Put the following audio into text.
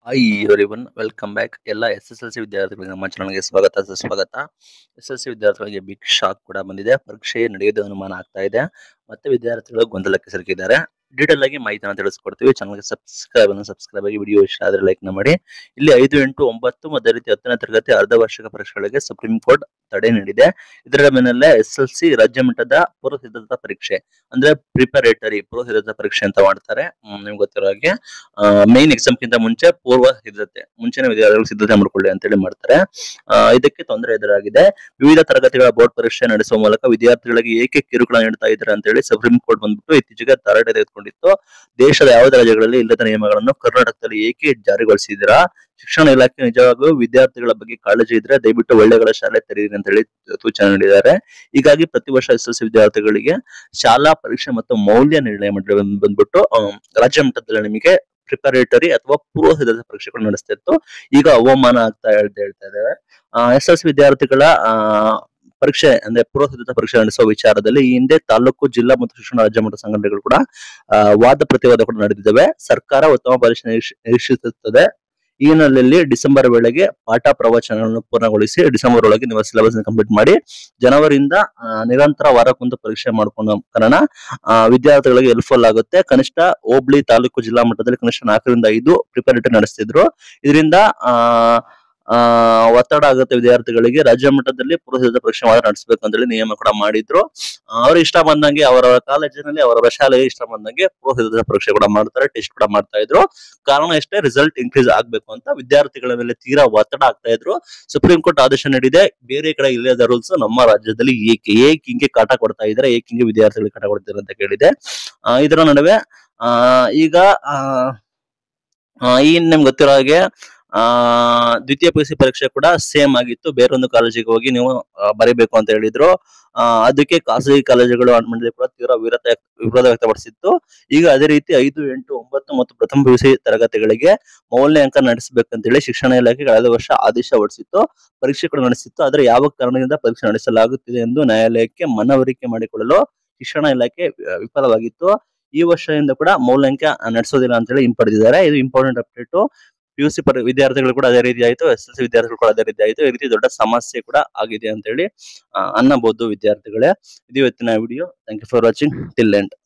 hi everyone welcome back ಎಲ್ಲ S S L C ವಿದ್ಯಾರ್ಥಿಗಳಿಗೆ ನಮ್ಮ ಚಾನಲ್ಗೆ ಸ್ವಾಗತ ಸುಸ್ವಾಗತ ಎಸ್ ಎಲ್ ಸಿ ವಿದ್ಯಾರ್ಥಿಗಳಿಗೆ ಬಿಗ್ ಶಾಕ್ ಕೂಡ ಬಂದಿದೆ ಪರೀಕ್ಷೆ ನಡೆಯೋದು ಅನುಮಾನ ಆಗ್ತಾ ಇದೆ ಮತ್ತೆ ವಿದ್ಯಾರ್ಥಿಗಳು ಗೊಂದಲಕ್ಕೆ ಸಿಲುಕಿದ್ದಾರೆ ಡೀಟೇಲ್ ಆಗಿ ಮಾಹಿತಿಯನ್ನು ತಿಳಿಸ್ಕೊಡ್ತೀವಿ ಚಾನಲ್ಗೆ ಸಬ್ಸ್ಕ್ರೈಬ್ ಅನ್ನು ಸಬ್ಸ್ಕ್ರೈಬ್ ಆಗಿ ವಿಡಿಯೋ ಇಷ್ಟ ಆದ್ರೆ ಲೈಕ್ ಮಾಡಿ ಇಲ್ಲಿ ಐದು ಎಂಟು ಒಂಬತ್ತು ಅದೇ ರೀತಿ ಹತ್ತನೇ ತರಗತಿ ಅರ್ಧ ವಾರ್ಷಿಕ ಪರೀಕ್ಷೆಗಳಿಗೆ ಸುಪ್ರೀಂ ಕೋರ್ಟ್ ತಡೆ ನೀಡಿದೆ ಇದರ ಬೆನ್ನಲ್ಲೇ ಎಸ್ ಎಲ್ ಸಿ ರಾಜ್ಯ ಮಟ್ಟದ ಪೂರ್ವ ಸಿದ್ಧತಾ ಪರೀಕ್ಷೆ ಅಂದ್ರೆ ಪ್ರಿಪರೇಟರಿ ಪೂರ್ವ ಸಿದ್ಧತಾ ಪರೀಕ್ಷೆ ಅಂತ ಮಾಡ್ತಾರೆ ಹ್ಮ್, ನಿಮ್ಗೆ ಗೊತ್ತಿರೋ ಹಾಗೆ ಮೇನ್ ಎಕ್ಸಾಮ್ ಕಿಂತ ಮುಂಚೆ ಪೂರ್ವ ಸಿದ್ಧತೆ ಮುಂಚೆನೆ ವಿದ್ಯಾರ್ಥಿಗಳು ಸಿದ್ಧತೆ ಮಾಡ್ಕೊಳ್ಳಿ ಅಂತೇಳಿ ಮಾಡ್ತಾರೆ ಆ, ಇದಕ್ಕೆ ತೊಂದರೆ ಎದುರಾಗಿದೆ ವಿವಿಧ ತರಗತಿಗಳ ಬೋರ್ಡ್ ಪರೀಕ್ಷೆ ನಡೆಸುವ ಮೂಲಕ ವಿದ್ಯಾರ್ಥಿಗಳಿಗೆ ಏಕೆ ಕಿರುಕುಳ ನೀಡ್ತಾ ಇದ್ದಾರೆ ಅಂತೇಳಿ ಸುಪ್ರೀಂ ಕೋರ್ಟ್ ಬಂದ್ಬಿಟ್ಟು ಇತ್ತೀಚೆಗೆ ತರಾಟೆ ತೆಗೆದುಕೊಂಡಿತ್ತು ದೇಶದ ಯಾವುದೇ ರಾಜ್ಯಗಳಲ್ಲಿ ಇಲ್ಲದ ನಿಯಮಗಳನ್ನು ಕರ್ನಾಟಕದಲ್ಲಿ ಏಕೆ ಜಾರಿಗೊಳಿಸಿದ್ದೀರಾ ಶಿಕ್ಷಣ ಇಲಾಖೆ ನಿಜವಾಗ್ಲೂ ವಿದ್ಯಾರ್ಥಿಗಳ ಬಗ್ಗೆ ಕಾಳಜಿ ಇದ್ರೆ ದಯವಿಟ್ಟು ಒಳ್ಳೆಗಳ ಶಾಲೆ ತೆರೀರಿ ಅಂತ ಹೇಳಿ ಸೂಚನೆ ನೀಡಿದ್ದಾರೆ ಹೀಗಾಗಿ ಪ್ರತಿ ವರ್ಷ ಎಸ್ ಎಲ್ ಸಿ ವಿದ್ಯಾರ್ಥಿಗಳಿಗೆ ಶಾಲಾ ಪರೀಕ್ಷೆ ಮತ್ತು ಮೌಲ್ಯ ನಿರ್ಣಯ ಮಂಡಳಿ ಬಂದ್- ಬಂದ್ಬಿಟ್ಟು ಆ, ರಾಜ್ಯ ಮಟ್ಟದಲ್ಲಿ ನಿಮಗೆ ಪ್ರಿಪರೇಟರಿ ಅಥವಾ ಪೂರ್ವ ಸಿದ್ಧತಾ ಪರೀಕ್ಷೆಗಳು ನಡೆಸ್ತಾ ಇತ್ತು ಈಗ ಅವಮಾನ ಆಗ್ತಾ ಹೇಳ್ತಾ ಹೇಳ್ತಾ ಇದ್ದಾರೆ ಎಸ್ ಎಲ್ ಸಿ ವಿದ್ಯಾರ್ಥಿಗಳ ಆ, ಪರೀಕ್ಷೆ ಅಂದ್ರೆ ಪೂರ್ವ ಸಿದ್ಧತಾ ಪರೀಕ್ಷೆ ನಡೆಸುವ ವಿಚಾರದಲ್ಲಿ ಈ ಹಿಂದೆ ತಾಲೂಕು ಜಿಲ್ಲಾ ಮತ್ತು ಶಿಕ್ಷಣ ರಾಜ್ಯ ಮಟ್ಟ ಸಂಘಟನೆಗಳು ಕೂಡ ಆ, ವಾದ ಪ್ರತಿವಾದ ಕೂಡ ನಡೆದಿದ್ದಾವೆ ಸರ್ಕಾರ ಉತ್ತಮ ಪರೀಕ್ಷೆ ನಿರೀಕ್ಷ- ನಿರೀಕ್ಷಿಸುತ್ತದೆ ಈ ಹಿನ್ನೆಲೆಯಲ್ಲಿ ಡಿಸೆಂಬರ್ ವೇಳೆಗೆ ಪಾಠ ಪ್ರವಚನಗಳನ್ನು ಪೂರ್ಣಗೊಳಿಸಿ ಡಿಸೆಂಬರ್ ಒಳಗೆ ನೀವು ಸಿಲೆಬಸ್ ಕಂಪ್ಲೀಟ್ ಮಾಡಿ ಜನವರಿಯಿಂದ ಆ, ನಿರಂತರ ವಾರಕ್ಕೊಂದು ಪರೀಕ್ಷೆ ಮಾಡ್ಕೊಂಡ ಕಾರಣ ಆ, ವಿದ್ಯಾರ್ಥಿಗಳಿಗೆ ಹೆಲ್ಪ್ಫುಲ್ ಆಗುತ್ತೆ ಕನಿಷ್ಠ ಹೋಬಳಿ ತಾಲೂಕು ಜಿಲ್ಲಾ ಮಟ್ಟದಲ್ಲಿ ಕನಿಷ್ಠ ನಾಲ್ಕರಿಂದ ಐದು ಪ್ರಿಪರೇಟರಿ ನಡೆಸ್ತಿದ್ರು ಇದರಿಂದ ಆ ಆ, ಒತ್ತಡ ಆಗುತ್ತೆ ವಿದ್ಯಾರ್ಥಿಗಳಿಗೆ ರಾಜ್ಯ ಮಟ್ಟದಲ್ಲಿ ಪೂರ್ವಸಿದ್ಧ ಪರೀಕ್ಷೆ ಮಾತ್ರ ನಡೆಸಬೇಕು ಅಂತ ಹೇಳಿ ನಿಯಮ ಕೂಡ ಮಾಡಿದ್ರು ಅವ್ರ ಇಷ್ಟ ಬಂದಂಗೆ ಅವರವರ ಕಾಲೇಜಿನಲ್ಲಿ ಅವರವರ ಶಾಲೆಗೆ ಇಷ್ಟ ಬಂದಂಗೆ ಪೂರ್ವಸಿದ್ಧ ಪರೀಕ್ಷೆ ಕೂಡ ಮಾಡ್ತಾರೆ ಟೆಸ್ಟ್ ಕೂಡ ಮಾಡ್ತಾ ಇದ್ರು ಕಾರಣ ಎಷ್ಟೇ ರಿಸಲ್ಟ್ ಇನ್ಕ್ರೀಸ್ ಆಗ್ಬೇಕು ಅಂತ ವಿದ್ಯಾರ್ಥಿಗಳ ಮೇಲೆ ತೀರಾ ಒತ್ತಡ ಆಗ್ತಾ ಇದ್ರು ಸುಪ್ರೀಂ ಕೋರ್ಟ್ ಆದೇಶ ನೀಡಿದೆ ಬೇರೆ ಕಡೆ ಇಲ್ಲದ ರೂಲ್ಸ್ ನಮ್ಮ ರಾಜ್ಯದಲ್ಲಿ ಏಕೆ ಏಕೆ ಹಿಂಗೆ ಕಾಟ ಕೊಡ್ತಾ ಇದ್ದಾರೆ ಏಕೆ ಹಿಂಗೆ ವಿದ್ಯಾರ್ಥಿಗಳಿಗೆ ಕಾಟ ಕೊಡ್ತಾರೆ ಅಂತ ಕೇಳಿದೆ ಆ, ಇದರ ನಡುವೆ ಆ, ಈಗ ಆ, ಆ, ಈ ನಿಮ್ಗೆ ಗೊತ್ತಿರೋ ಹಾಗೆ ಆ ದ್ವಿತೀಯ ಪಿ ಯು ಸಿ ಪರೀಕ್ಷೆ ಕೂಡ ಸೇಮ್ ಆಗಿತ್ತು ಬೇರೊಂದು ಕಾಲೇಜಿಗೆ ಹೋಗಿ ನೀವು ಆ, ಬರೀಬೇಕು ಅಂತ ಹೇಳಿದ್ರು ಆ, ಅದಕ್ಕೆ ಖಾಸಗಿ ಕಾಲೇಜುಗಳು ಮಂಡಳಿ ಕೂಡ ತೀವ್ರ ವಿರೋಧ ವಿರೋಧ ವ್ಯಕ್ತಪಡಿಸಿತ್ತು ಈಗ ಅದೇ ರೀತಿ ಐದು ಎಂಟು ಒಂಬತ್ತು ಮತ್ತು ಪ್ರಥಮ ಪಿ ಯು ಸಿ ತರಗತಿಗಳಿಗೆ ಮೌಲ್ಯ ಅಂಕ ನಡೆಸಬೇಕಂತೇಳಿ ಶಿಕ್ಷಣ ಇಲಾಖೆ ಕಳೆದ ವರ್ಷ ಆದೇಶ ಹೊರಡಿಸಿತ್ತು ಪರೀಕ್ಷೆ ಕೂಡ ನಡೆಸಿತ್ತು ಆದರೆ ಯಾವ ಕಾರಣದಿಂದ ಪರೀಕ್ಷೆ ನಡೆಸಲಾಗುತ್ತಿದೆ ಎಂದು ನ್ಯಾಯಾಲಯಕ್ಕೆ ಮನವರಿಕೆ ಮಾಡಿಕೊಳ್ಳಲು ಶಿಕ್ಷಣ ಇಲಾಖೆ ವಿ- ವಿಫಲವಾಗಿತ್ತು ಈ ವರ್ಷದಿಂದ ಕೂಡ ಮೌಲ್ಯಾಂಕ ನಡೆಸೋದಿಲ್ಲ ಅಂತ ಹೇಳಿ ಹಿಂಪಡೆದಿದ್ದಾರೆ ಇದು important update P U C ವಿದ್ಯಾರ್ಥಿಗಳು ಕೂಡ ಅದೇ ರೀತಿ ಆಯ್ತು ಎಸ್ ಎಲ್ ಸಿ ವಿದ್ಯಾರ್ಥಿಗಳು ಕೂಡ ಅದೇ ರೀತಿ ಆಯ್ತು ಈ ರೀತಿ ದೊಡ್ಡ ಸಮಸ್ಯೆ ಕೂಡ ಆಗಿದೆ ಅಂತ ಹೇಳಿ ಆ, ಅನ್ನಬಹುದು ವಿದ್ಯಾರ್ಥಿಗಳೇ ಇದು ಇವತ್ತಿನ video thank you for watching till end